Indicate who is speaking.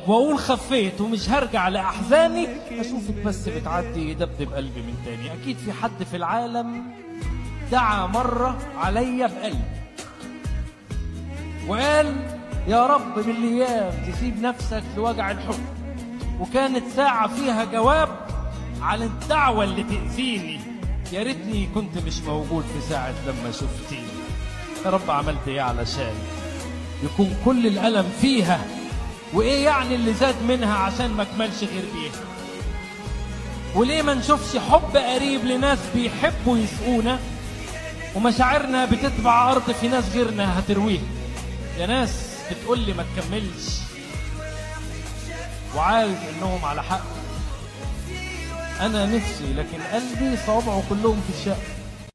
Speaker 1: واقول خفيت ومش هرجع لاحزاني اشوفك بس بتعدي يدبدب قلبي من تاني اكيد في حد في العالم دعا مره عليا بقلبي وقال يا رب بالايام تسيب نفسك لوجع الحب وكانت ساعه فيها جواب على الدعوه اللي تاذيني يا ريتني كنت مش موجود في ساعه لما شفتيني يا رب عملت ايه علشان يكون كل الالم فيها وايه يعني اللي زاد منها عشان ما اكملش غير بيها وليه ما نشوفش حب قريب لناس بيحبوا يسقونا ومشاعرنا بتتبع ارض في ناس غيرنا هترويها يا ناس بتقول لي ما تكملش وعارف انهم على حق انا نفسي لكن قلبي صوابعه كلهم في الشقه